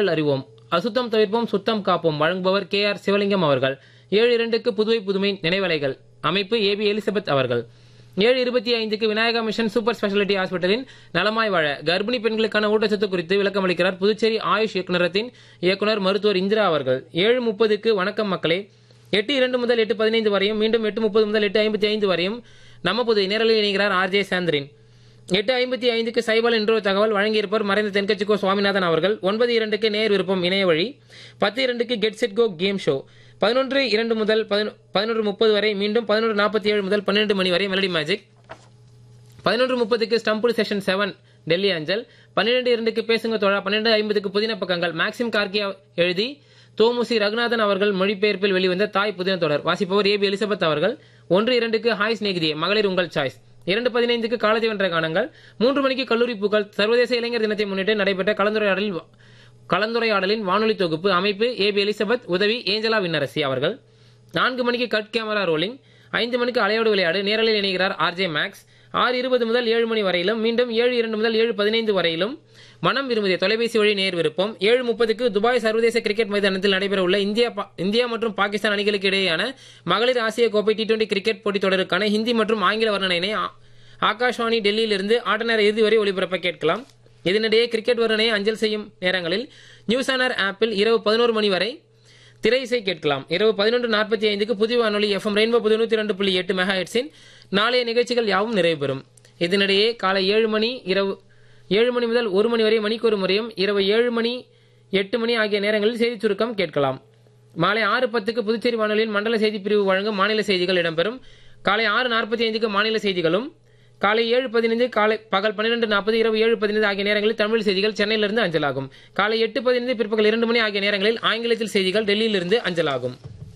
சூழல் அறிவோம் அசுத்தம் தவிர்ப்போம் சுத்தம் காப்போம் வழங்குபவர் கே ஆர் சிவலிங்கம் அவர்கள் ஏழு இரண்டுக்கு புதுவை புதுமை நினைவலைகள் அமைப்பு ஏபி எலிசபெத் அவர்கள் ஏழு இருபத்தி ஐந்துக்கு விநாயகா மிஷன் சூப்பர் ஸ்பெஷாலிட்டி ஹாஸ்பிட்டலின் நலமாய் வாழ கர்ப்பிணி பெண்களுக்கான ஊட்டச்சத்து குறித்து விளக்கம் அளிக்கிறார் புதுச்சேரி ஆயுஷ் இயக்குநரத்தின் இயக்குனர் மருத்துவர் இந்திரா அவர்கள் ஏழு முப்பதுக்கு வணக்கம் மக்களே எட்டு இரண்டு முதல் எட்டு பதினைந்து வரையும் மீண்டும் எட்டு முப்பது முதல் எட்டு ஐம்பத்தி ஐந்து வரையும் நம்ம புது நேரலில் இணைகிறார் ஆர்ஜே சாந்திரின் எட்டு ஐம்பத்தி ஐந்துக்கு சைபால் என்ற ஒரு தகவல் வழங்கியிருப்பவர் மறைந்த தென்கட்சிக்கோ சுவாமிநாதன் அவர்கள் ஒன்பது இரண்டுக்கு நேர் விருப்பம் இணைய வழி பத்து இரண்டுக்கு get set go game show பதினொன்று இரண்டு முதல் பதினொன்று முப்பது வரை மீண்டும் பதினொன்று நாற்பத்தி ஏழு முதல் பன்னிரண்டு மணி வரை மெலடி மேஜிக் பதினொன்று முப்பதுக்கு ஸ்டம்புல் செஷன் செவன் டெல்லி அஞ்சல் பன்னிரெண்டு இரண்டுக்கு பேசுங்க தோழா பன்னிரண்டு ஐம்பதுக்கு புதின பக்கங்கள் மேக்சிம் கார்கியா எழுதி தோமுசி ரகுநாதன் அவர்கள் மொழிபெயர்ப்பில் வெளிவந்த தாய் புதின தொடர் வாசிப்பவர் ஏபி எலிசபெத் அவர்கள் ஒன்று இரண்டுக்கு ஹாய் ஸ்நேகிதியே மகளிர் உங்கள் சாய்ஸ் இரண்டு பதினைந்துக்கு காலத்தை வென்ற கானங்கள் மூன்று மணிக்கு கல்லூரி பூக்கள் சர்வதேச இளைஞர் தினத்தை முன்னிட்டு நடைபெற்ற கலந்துரையாடலில் கலந்துரையாடலின் வானொலி தொகுப்பு அமைப்பு ஏபி எலிசபெத் உதவி ஏஞ்சலா விண்ணரசி அவர்கள் நான்கு மணிக்கு கட் கேமரா ரோலிங் ஐந்து மணிக்கு அலையோடு விளையாடு நேரலில் இணைகிறார் ஆர்ஜே மேக்ஸ் ஆறு இருபது முதல் ஏழு மணி வரையிலும் மீண்டும் ஏழு இரண்டு முதல் ஏழு பதினைந்து வரையிலும் மனம் விரும்பிய தொலைபேசி வழி நேர் விருப்பம் ஏழு முப்பதுக்கு துபாய் சர்வதேச கிரிக்கெட் மைதானத்தில் நடைபெறவுள்ள இந்தியா இந்தியா மற்றும் பாகிஸ்தான் அணிகளுக்கு இடையேயான மகளிர் ஆசிய கோப்பை டி டுவெண்டி கிரிக்கெட் போட்டித் தொடருக்கான ஹிந்தி மற்றும் ஆங்கில வர்ணனையினை ஆகாஷ்வாணி டெல்லியிலிருந்து ஆட்ட நேர இறுதி வரை ஒளிபரப்ப கேட்கலாம் இதனிடையே கிரிக்கெட் வர்ணனையை அஞ்சல் செய்யும் நேரங்களில் நியூஸ் ஆனர் ஆப்பில் இரவு பதினோரு மணி வரை திரை இசை கேட்கலாம் இரவு பதினொன்று நாற்பத்தி ஐந்துக்கு புதிய வானொலி எஃப்எம் ரெயின்போ பதினூத்தி இரண்டு புள்ளி எட்டு மெகா ஹெட்ஸின் நாளைய நிகழ்ச்சிகள் யாவும் நிறைவு பெறும் இதனிடையே காலை ஏழு மணி இரவு ஏழு மணி முதல் ஒரு மணி வரை மணிக்கு ஒரு முறையும் இரவு ஏழு மணி எட்டு மணி ஆகிய நேரங்களில் செய்திச் சுருக்கம் கேட்கலாம் மாலை ஆறு பத்துக்கு புதுச்சேரி வானொலியின் மண்டல செய்தி பிரிவு வழங்கும் மாநில செய்திகள் இடம்பெறும் காலை ஆறு நாற்பத்தி ஐந்துக்கு மாநில செய்திகளும் காலை ஏழு பதினைந்து காலை பகல் பன்னிரண்டு நாற்பது இரவு ஏழு பதினைந்து ஆகிய நேரங்களில் தமிழ் செய்திகள் சென்னையிலிருந்து அஞ்சலாகும் காலை எட்டு பதினைந்து பிற்பகல் இரண்டு மணி ஆகிய நேரங்களில் ஆங்கிலத்தில் செய்திகள் டெல்லியிலிருந்து அஞ்சலாகும்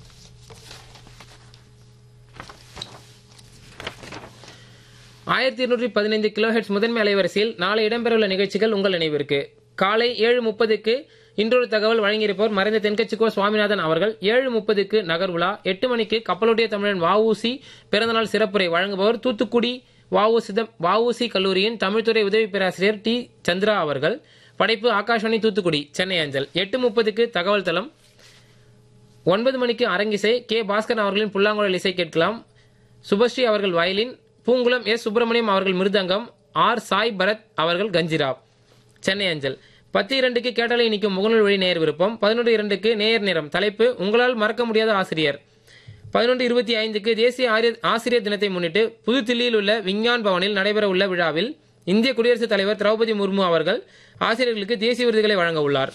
ஆயிரத்தி இருநூற்றி பதினைந்து கிலோஹெட்ஸ் முதன்மை அலைவரிசையில் நாளை இடம்பெறவுள்ள நிகழ்ச்சிகள் உங்கள் நினைவிற்கு காலை ஏழு முப்பதுக்கு இன்றொரு தகவல் வழங்கியிருப்பவர் மறைந்த தென்கட்சிக்கோ சுவாமிநாதன் அவர்கள் ஏழு முப்பதுக்கு நகர் உலா எட்டு மணிக்கு கப்பலோட்டிய தமிழன் வஉசி பிறந்தநாள் சிறப்புரை வழங்குபவர் தூத்துக்குடி வஉசி கல்லூரியின் தமிழ்துறை உதவி பேராசிரியர் டி சந்திரா அவர்கள் படைப்பு ஆகாஷவாணி தூத்துக்குடி சென்னை அஞ்சல் எட்டு முப்பதுக்கு தகவல் தளம் ஒன்பது மணிக்கு அரங்கிசை கே பாஸ்கர் அவர்களின் புல்லாங்குழல் இசை கேட்கலாம் சுபஸ்ரீ அவர்கள் வயலின் பூங்குளம் எஸ் சுப்பிரமணியம் அவர்கள் மிருதங்கம் ஆர் சாய் பரத் அவர்கள் கஞ்சிரா சென்னை அஞ்சல் பத்து இரண்டுக்கு கேட்டலை நிற்கும் முகநூல் வழி நேர் விருப்பம் பதினொன்று இரண்டுக்கு நேர் நிறம் தலைப்பு உங்களால் மறக்க முடியாத ஆசிரியர் பதினொன்று இருபத்தி ஐந்துக்கு தேசிய ஆசிரியர் தினத்தை முன்னிட்டு புதுதில்லியில் உள்ள விஞ்ஞான் பவனில் நடைபெற உள்ள விழாவில் இந்திய குடியரசுத் தலைவர் திரௌபதி முர்மு அவர்கள் ஆசிரியர்களுக்கு தேசிய விருதுகளை வழங்க உள்ளார்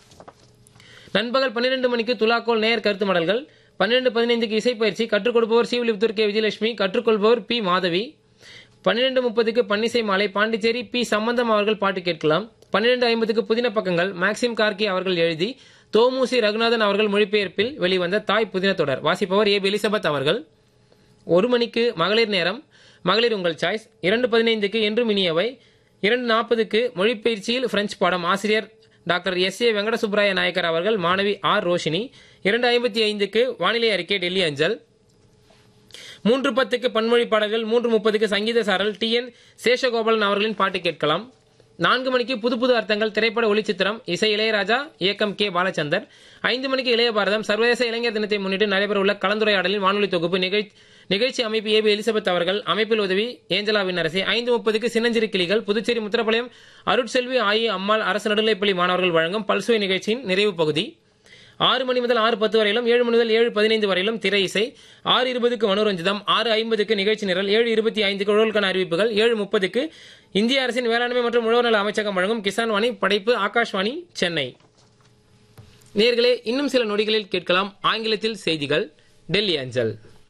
நண்பகல் பன்னிரண்டு மணிக்கு துலாக்கோல் நேர் கருத்து மடல்கள் பன்னிரண்டு பதினைந்துக்கு இசைப்பயிற்சி கற்றுக் கொடுப்பவர் சிவலிபுத்தூர் கே விஜயலட்சுமி கற்றுக்கொள்பவர் பி மாதவி பன்னிரண்டு முப்பதுக்கு பன்னிசை மாலை பாண்டிச்சேரி பி சம்பந்தம் அவர்கள் பாட்டு கேட்கலாம் பன்னிரண்டு ஐம்பதுக்கு புதின பக்கங்கள் மேக்சிம் கார்கி அவர்கள் எழுதி தோமுசி ரகுநாதன் அவர்கள் மொழிபெயர்ப்பில் வெளிவந்த தாய் புதின தொடர் வாசிப்பவர் ஏ எலிசபெத் அவர்கள் ஒரு மணிக்கு மகளிர் நேரம் மகளிர் உங்கள் சாய்ஸ் இரண்டு பதினைந்துக்கு என்றும் இனியவை இரண்டு நாற்பதுக்கு மொழிப்பயிற்சியில் பிரெஞ்சு பாடம் ஆசிரியர் doctor S A Venkatasubbaraya Naicker அவர்கள் மாணவி ஆர் ரோஷினி இரண்டு ஐம்பத்தி ஐந்துக்கு வானிலை அறிக்கை டெல்லி அஞ்சல் மூன்று பத்துக்கு பன்மொழி பாடல்கள் மூன்று முப்பதுக்கு சங்கீத சாரல் டி என் சேஷகோபாலன் அவர்களின் பாட்டு கேட்கலாம் நான்கு மணிக்கு புது புது அர்த்தங்கள் திரைப்பட ஒளிச்சித்திரம் இசை இளையராஜா இயக்கம் கே பாலச்சந்தர் ஐந்து மணிக்கு இளைய பாரதம் சர்வதேச இளைஞர் தினத்தை முன்னிட்டு நடைபெறவுள்ள கலந்துரையாடலின் வானொலி தொகுப்பு நிகழ்ச்சி அமைப்பு ஏபி எலிசபெத் அவர்கள் அமைப்பில் உதவி ஏஞ்சலா விண்ணரசி ஐந்து முப்பதுக்கு சின்னஞ்சிறு கிளிகள் புதுச்சேரி முத்திரப்பாளையம் அருட்செல்வி ஆயி அம்மாள் அரசு நடுநிலைப்பள்ளி மாணவர்கள் வழங்கும் பல்சுவை நிகழ்ச்சியின் நிறைவு பகுதி ஆறு மணி முதல் ஆறு பத்து வரையிலும் ஏழு மணி முதல் ஏழு பதினைந்து வரையிலும் திரை இசை ஆறு இருபதுக்கு மனோரஞ்சிதம் ஆறு ஐம்பதுக்கு நிகழ்ச்சி நிரல் ஏழு இருபத்தி ஐந்துக்கு உழவுக்கான அறிவிப்புகள் ஏழு முப்பதுக்கு இந்திய அரசின் வேளாண்மை மற்றும் உழவர் நல அமைச்சகம் வழங்கும் கிசான் வாணி படைப்பு ஆகாஷ்வாணி சென்னை நேர்களே இன்னும் சில நொடிகளில் கேட்கலாம் ஆங்கிலத்தில் செய்திகள் டெல்லி அஞ்சல்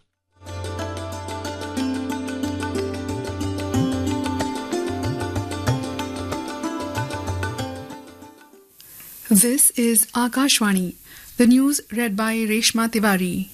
This is Akashwani. The news read by Reshma Tiwari.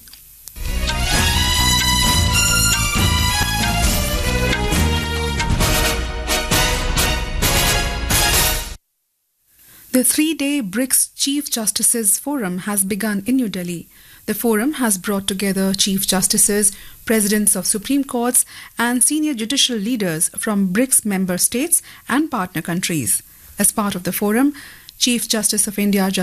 The three day BRICS Chief Justices Forum has begun in New Delhi. The forum has brought together Chief Justices, Presidents of Supreme Courts, and senior judicial leaders from BRICS member states and partner countries. As part of the forum, Chief Justice of India